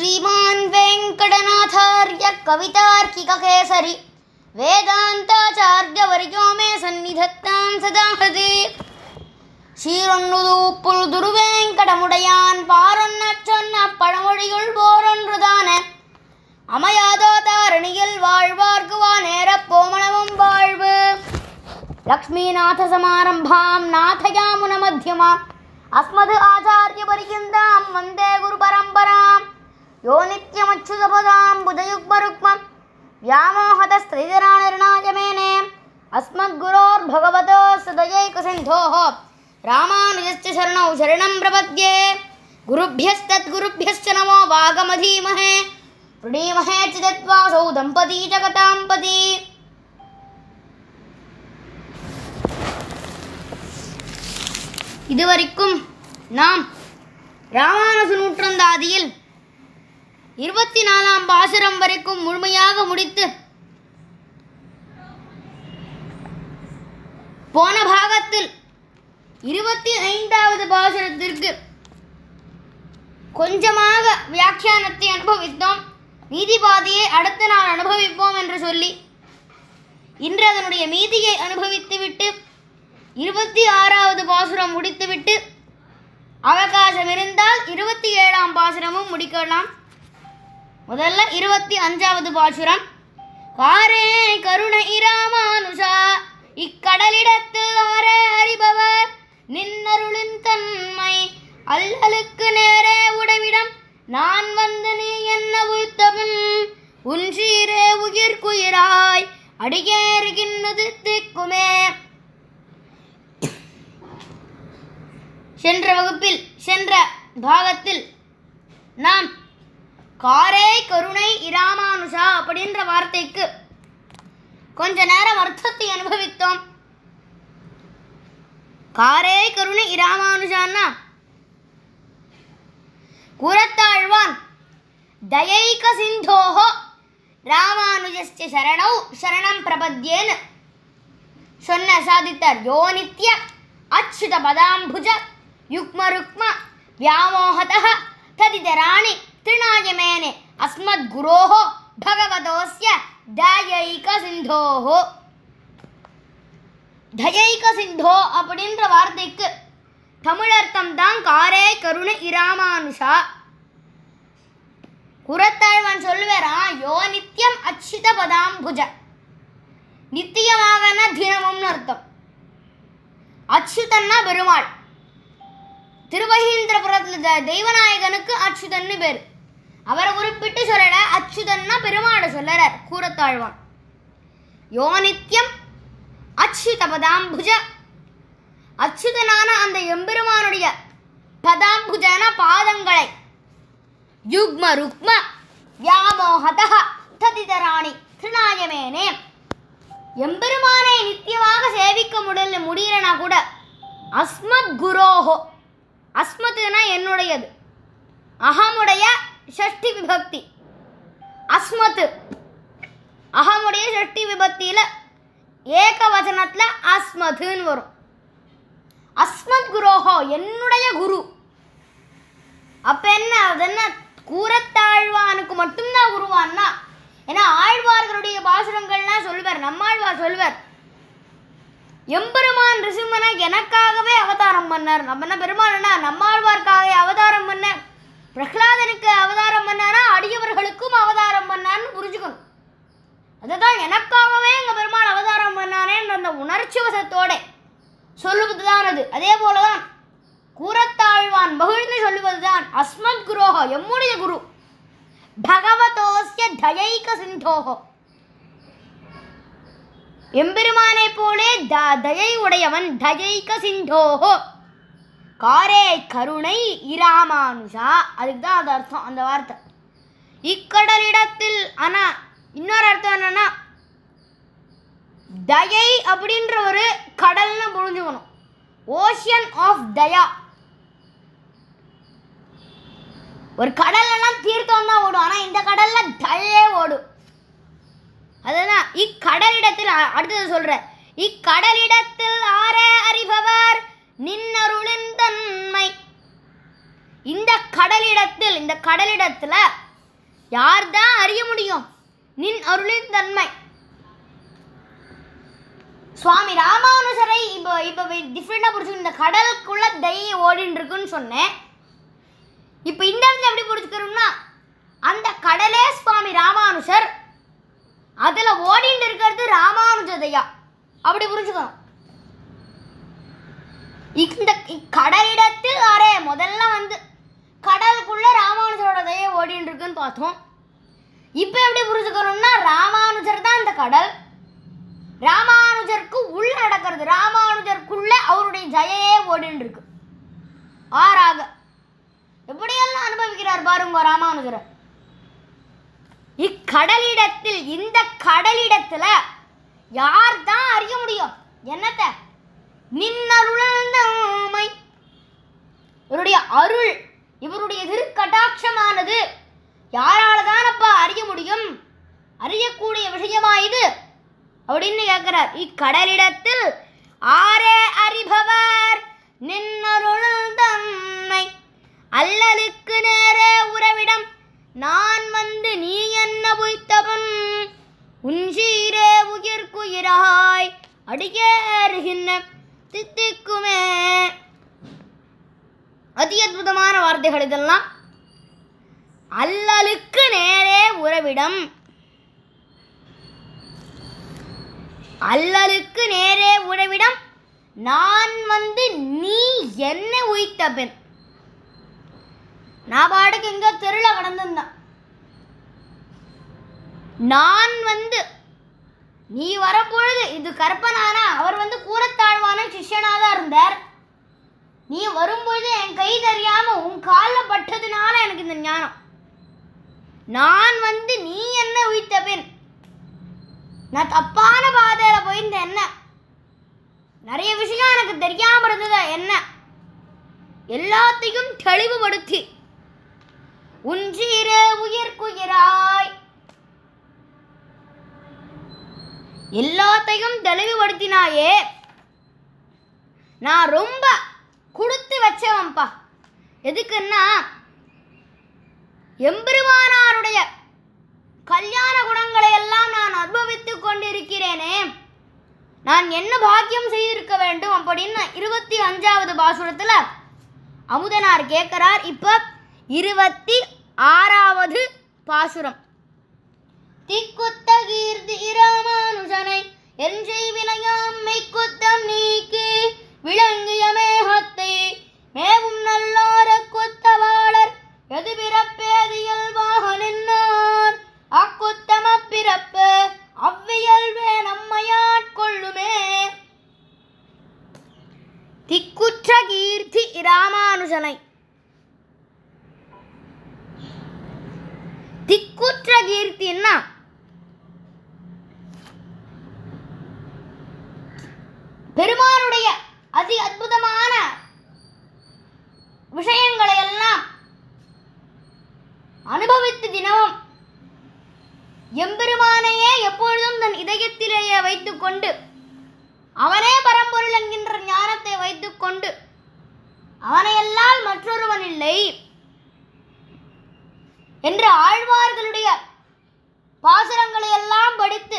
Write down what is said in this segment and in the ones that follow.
श्रीमान् वेङ्कटनाथार्य कवितार्किककेसरि वेदान्ताचार्यवर्यो मे सन्निधत्तां सदा हृदि சீரொன்னுது புல்துரு வேங்கடமுடையான் பாரொன்னச் சொன்ன பழமொழியுள் போரொன்றுதான அமையாதோ தாரணியில் வாழ்வார்க்கு வா நேரப் போமளவும் வாழ்வு லக்ஷ்மீநாத சமாரம்பாம் நாதயாமுன மத்தியமாம் அஸ்மது ஆச்சாரிய பரிகிந்தாம் வந்தே குரு பரம்பராம் யோ நித்யமச்சுதபதாம் புஜயுக்மருக்மம் व्यामोहतस्त्रिजरानिर्णायमेने अस्मद्गुरोर्भगवतो सदयैकसिन्धोः रामानुजस्य शरणौ शरणं प्रपद्ये गुरुभ्यस्तद्गुरुभ्यश्च नमो वागमधीमहे प्रणीमहे च दत्वासौ दम्पती जगताम्पती இதுவரைக்கும் நாம் ராமானுஜ நூற்றந்தாதியில் இருபத்தி நாலாம் பாசுரம் வரைக்கும் முழுமையாக முடித்து போன பாகத்தில் இருபத்தி ஐந்தாவது பாசுரத்திற்கு கொஞ்சமாக வியாக்கியானத்தை அனுபவித்தோம் மீதி பாதியை அடுத்த நாள் அனுபவிப்போம் என்று சொல்லி இன்று அதனுடைய மீதியை அனுபவித்துவிட்டு இருபத்தி ஆறாவது பாசுரம் முடித்துவிட்டு அவகாசம் இருந்தால் இருபத்தி ஏழாம் பாசுரமும் முடிக்கலாம் முதல்ல இருபத்தி அஞ்சாவது பாசுரம் காரே கருணை இராமானுஷா இக்கடலிடத்து ஆரே அறிபவர் நின்னருளின் தன்மை அல்லலுக்கு நேரே உடவிடம் நான் வந்து நீ என்ன உய்த்தவன் உன் சீரே உயிர்க்குயிராய் அடியேறுகின்றது திக்குமே சென்ற வகுப்பில் சென்ற பாகத்தில் நாம் காரே கருணை இராமானுஷா அப்படின்ற வார்த்தைக்கு கொஞ்ச நேரம் அர்த்தத்தை அனுபவித்தோம் காரே கருணை இராமானுஷான்னா கூறத்தாழ்வான் தயைக சிந்தோஹோ ராமானுஜஸ்ய சரணௌ சரணம் பிரபத்யேன்னு சொன்ன சாதித்தார் யோ நித்ய அச்சுத பதாம்புஜ யுக்ம ருக்ம வியாமோகதः ததிதராணி திருநாயமேனே அஸ்மத் குரோஹோ பகவதோஸ்ய தயைக சிந்தோஹோ தயைக சிந்தோ அப்படின்ற வார்த்தைக்கு தமிழர்த்தம் தான் காரே கருணை இராமானுஷா குரத்தாழ்வான் சொல்லுவாரா யோ நித்யம் அச்சித பதாம்புஜ நித்தியமாகனா தினமும்னு அர்த்தம் அச்சுதன்னா பெருமாள் திருவகீந்திரபுரத்தில் த- தெய்வநாயகனுக்கு அச்சுதன்னு பேர் அவரை குறிப்பிட்டு சொல்லல அச்சுதன்னா பெருமாளை சொல்லறார் கூறத்தாழ்வான் யோ நித்யம் அச்சுத பதாம்புஜ அச்சுதனான அந்த எம்பெருமானுடைய பதாம்புஜன பாதங்களை யுக்ம ருக்ம வியாமோகத ததிதராணி திருநாயமேனே எம்பெருமானை நித்தியமாக சேவிக்க முடியல முடியலனா கூட அஸ்மத் குரோஹோ அஸ்மத்துனா என்னுடையது அகமுடைய ஷஷ்டி விபக்தி அஸ்மத் அகமுடைய ஷஷ்டி விபக்தியில ஏகவசனத்துல அஸ்மத்துன்னு வரும் அஸ்மத் குரோஹோ என்னுடைய குரு அப்ப என்ன அது என்ன கூறத்தாழ்வானுக்கு மட்டும்தான் குருவான்னா ஏன்னா ஆழ்வார்களுடைய பாசுரங்கள்லாம் சொல்லுவார் நம்மாழ்வார் சொல்லுவார் எம்பெருமான் ரிசிம்மனா எனக்காகவே அவதாரம் பண்ணார் நம்ம என்ன பெருமாள்னா நம்மாழ்வார்க்காக அவதாரம் பண்ண பிரகலாதனுக்கு அவதாரம் பண்ணாரா அடியவர்களுக்கும் அவதாரம் பண்ணார்னு புரிஞ்சுக்கணும் அதுதான் எனக்காகவே எங்க பெருமாள் அவதாரம் பண்ணாரேன்ற அந்த உணர்ச்சி வசத்தோட சொல்லுவதுதான் அது அதே போலதான் கூறத்தாழ்வான் மகிழ்ந்து சொல்லுவதுதான் அஸ்மத் குரோஹோ எம்முடைய குரு பகவதோஸ்ய தயைக சிந்தோஹோ எம்பெருமானை போலே த தயை உடையவன் தயைக சிந்தோஹோ காரே கருணை இராமானுஷா அதுக்கு தான் அது அர்த்தம் அந்த வார்த்தை இக்கடலிடத்தில் ஆனா இன்னொரு அர்த்தம் என்னன்னா தயை அப்படின்ற ஒரு கடல்னு புரிஞ்சுக்கணும் ஓஷியன் ஆஃப் தயா ஒரு கடல்லாம் தீர்த்தம் தான் ஓடும் ஆனா இந்த கடல்ல தழையே ஓடும் அதுதான் இக்கடலிடத்தில் அ- அடுத்தது சொல்ற இக்கடலிடத்தில் ஆரே அறிபவர் நின்னருளின் தன்மை இந்த கடலிடத்தில் இந்த கடலிடத்துல யார் தான் அறிய முடியும் நின் அருளின் தன்மை சுவாமி ராமானுஜரை இப்போ இப்போ டிஃப்ரெண்டாக புரிஞ்சுக்கணும் இந்த கடலுக்குள்ள தையை ஓடின்னு இருக்குன்னு சொன்னேன் இப்போ இந்த இடத்துல எப்படி புரிஞ்சுக்கிறோம்னா அந்த கடலே சுவாமி ராமானுஜர் அதில் ஓடின்னு இருக்கிறது ராமானுஜ தையா அப்படி புரிஞ்சுக்கணும் இந்த கடலிடத்தில் அரே முதல்ல வந்து கடலுக்குள்ள ராமானுஜரோட தயை ஓடின்னு இருக்குன்னு பார்த்தோம் இப்போ எப்படி புரிஞ்சுக்கணும்னா ராமானுஜர் தான் இந்த கடல் ராமானுஜருக்கு உள்ள நடக்கிறது ராமானுஜருக்குள்ள அவருடைய ஜெயையே ஓடின்னு இருக்கு ஆறாக எப்படியெல்லாம் அனுபவிக்கிறார் பாருங்க ராமானுஜரை இக்கடலிடத்தில் இந்த கடலிடத்துல யார் தான் அறிய முடியும் என்னத்த நின்னருளமை இவருடைய அருள் இவருடைய திருக்கட்டாட்சமானது யாரால தானப்பா அறிய முடியும் அறியக்கூடிய விஷயமா இது அப்படின்னு கேட்கிறார் இக்கடலிடத்தில் ஆரே அறிபவர் நின்னருள் தன்னை அல்லலுக்கு நேரே உறவிடம் நான் வந்து நீ என்ன பொய்த்தவன் உன்சீரே உயிர்க்குயிராய் அடியேறுகின்ற தித்திக்குமே அதி அற்புதமான வார்த்தைகள் இதெல்லாம் அல்லலுக்கு நேரே உறவிடம் அல்லலுக்கு நேரே உறவிடம் நான் வந்து நீ என்ன உயித்த பெண் நான் பாட்டுக்கு எங்க தெருல கடந்திருந்தேன் நான் வந்து நீ வரப்பொழுது இது கற்பனானா அவர் வந்து கூறத்தாழ்வான சிஷ்யனாக தான் இருந்தார் நீ வரும்பொழுது என் கை தெரியாம உன் காலில் பட்டதுனால எனக்கு இந்த ஞானம் நான் வந்து நீ என்ன உயித்த பெண் நான் தப்பான பாதையில போயிருந்தேன் என்ன நிறைய விஷயம் எனக்கு தெரியாம இருந்தது என்ன எல்லாத்தையும் தெளிவுபடுத்தி உஞ்சீரே உயிர்க்குயிராய் எல்லாத்தையும் தெளிவுபடுத்தினாயே நான் ரொம்ப கொடுத்து வச்சவன்பா எதுக்குன்னா எம்பெருமானாருடைய கல்யாண குணங்களை எல்லாம் நான் அனுபவித்துக் கொண்டிருக்கிறேனே நான் என்ன பாக்கியம் செய்திருக்க வேண்டும் அப்படின்னு இருபத்தி அஞ்சாவது பாசுரத்துல அமுதனார் கேட்கிறார் இப்ப இருபத்தி ஆறாவது பாசுரம் திக்குத்த கீர்த்தி இராமானுஜனை என் செய்வினையாம் மெய்க்குத்தம் நீக்கி விளங்கிய மேகத்தை மேவும் நல்லோர குத்தவாளர் எது பிறப்பேது இயல்பாக நின்னார் அக்குத்தம பிறப்பு அவ்வியல்வே நம்மையாட்கொள்ளுமே திக்குற்ற கீர்த்தி இராமானுஜனை திக்குற்ற கீர்த்தின்னா பெருமானுடைய அதி அற்புதமான விஷயங்களை எல்லாம் அனுபவித்து தினமும் எம்பெருமானையே எப்பொழுதும் தன் இதயத்திலேயே வைத்துக்கொண்டு அவனே பரம்பொருள் என்கின்ற ஞானத்தை வைத்துக்கொண்டு அவனையல்லால் மற்றொருவன் இல்லை என்று ஆழ்வார்களுடைய பாசுரங்களை எல்லாம் படித்து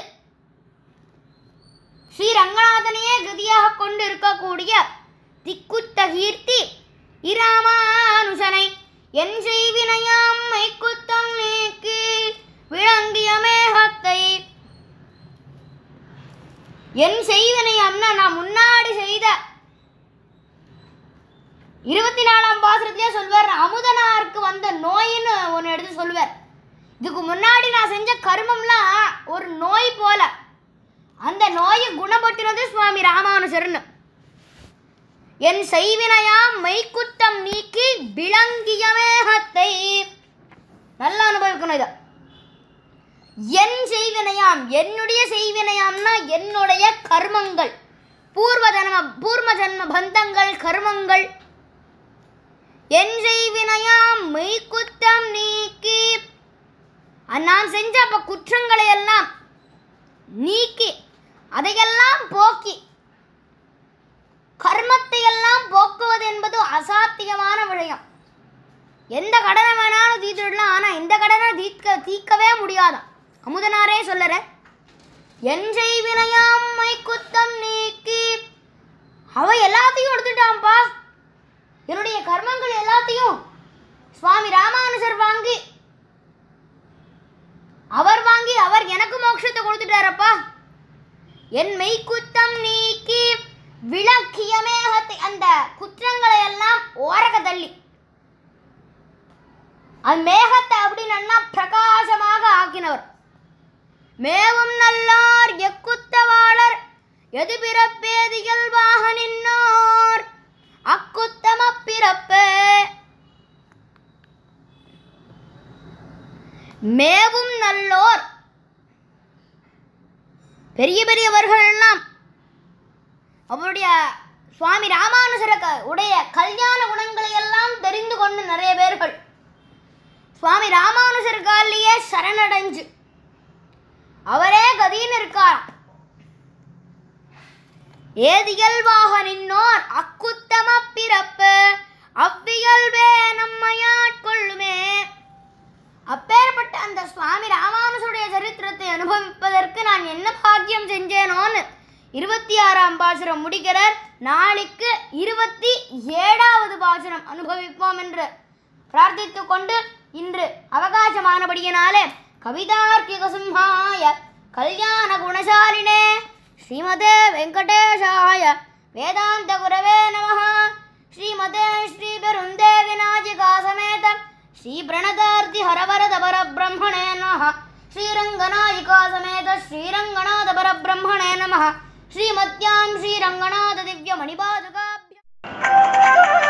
ஸ்ரீ ரங்கநாதனையே கதியாக கொண்டு இருக்கக்கூடிய திக்குத்த கீர்த்தி இராமானுஷனை என் செய்வினையாம் மைக்குத்தம் நீக்கி விளங்கிய மேகத்தை என் செய்வினையாம்னா நான் முன்னாடி செய்த இருபத்தி நாலாம் பாசுரத்திலே சொல்வார் அமுதனாருக்கு வந்த நோயின்னு ஒன்று எடுத்து சொல்வார் இதுக்கு முன்னாடி நான் செஞ்ச கர்மம்லாம் ஒரு நோய் போல அந்த நோயை குணப்படுத்தினது சுவாமி ராமானுஜர்னு என் செய்வினையாம் மெய்க்குத்தம் நீக்கி விளங்கிய மேகத்தை நல்லா அனுபவிக்கணும் இதை என் செய்வினையாம் என்னுடைய செய்வினையாம்னா என்னுடைய கர்மங்கள் பூர்வ ஜன்ம பூர்வ ஜன்ம பந்தங்கள் கர்மங்கள் என் செய்வினையாம் மெய்க்குத்தம் நீக்கி அஹ் நான் செஞ்ச அப்ப குற்றங்களை எல்லாம் நீக்கி அதையெல்லாம் போக்கி கர்மத்தை எல்லாம் போக்குவது என்பது அசாத்தியமான விஷயம் எந்த கடனை வேணாலும் தீர்த்துடலாம் ஆனால் இந்த கடனை தீர்க்க அதை தீர்க்கவே முடியாதாம் அமுதனாரே சொல்லற என் செய்வினையாம்மை குத்தம் நீக்கி அவ எல்லாத்தையும் எடுத்துட்டான்ப்பா என்னுடைய கர்மங்கள் எல்லாத்தையும் சுவாமி ராமானுஜர் வாங்கி அவர் வாங்கி அவர் எனக்கு மோட்சத்தை கொடுத்துட்டாரப்பா என் மெய்க்குத்தம் நீக்கி விளக்கிய மேகத்தை அந்த குற்றங்களை எல்லாம் ஓரக தள்ளி அது மேகத்தை அப்படின்னா பிரகாசமாக ஆக்கினவர் மேவும் நல்லார் எக்குத்தவாளர் எது பிறப்பேது இயல்பாக நின்னோர் அக்குத்தம பிறப்பே மேவும் நல்லோர் பெரிய பெரியவர்கள் எல்லாம் அவருடைய சுவாமி ராமானுஜர உடைய கல்யாண குணங்களை எல்லாம் தெரிந்து கொண்டு நிறைய பேர்கள் சுவாமி ராமானுஜர் காலிலேயே சரணடைஞ்சு அவரே கதின்னு இருக்காராம் ஏதியல்வாக நின்னோர் அக்குத்தம பிறப்பு அவ்வியல்வே நம்மையாட்கொள்ளுமே அப்பேற்பட்ட அந்த சுவாமி ராமானுஜருடைய சரித்திரத்தை அனுபவிப்பதற்கு நான் என்ன பாக்கியம் செஞ்சேனோன்னு இருபத்தி ஆறாம் பாசுரம் முடிக்கிறார் நாளைக்கு இருபத்தி ஏழாவது பாசுரம் அனுபவிப்போம் என்று பிரார்த்தித்துக் கொண்டு இன்று அவகாசமானபடியினாலே கவிதார்க்கிக சிம்ஹாய கல்யாண குணசாலினே ஸ்ரீமதே வெங்கடேஷாய வேதாந்த குரவே நமः ஸ்ரீமதே ஸ்ரீ பெருந்தே விநாயகா சமேத ஸ்ரீ பிரணதார்த்தி ஹரவரத பரபிரம்மணே நமः ஸ்ரீரங்கநாயிகா சமேத ஸ்ரீரங்கநாத பரபிரம்மணே நமः ஸ்ரீமத்யாம் ஸ்ரீரங்கநாத திவ்ய மணிபாதுகாபியம்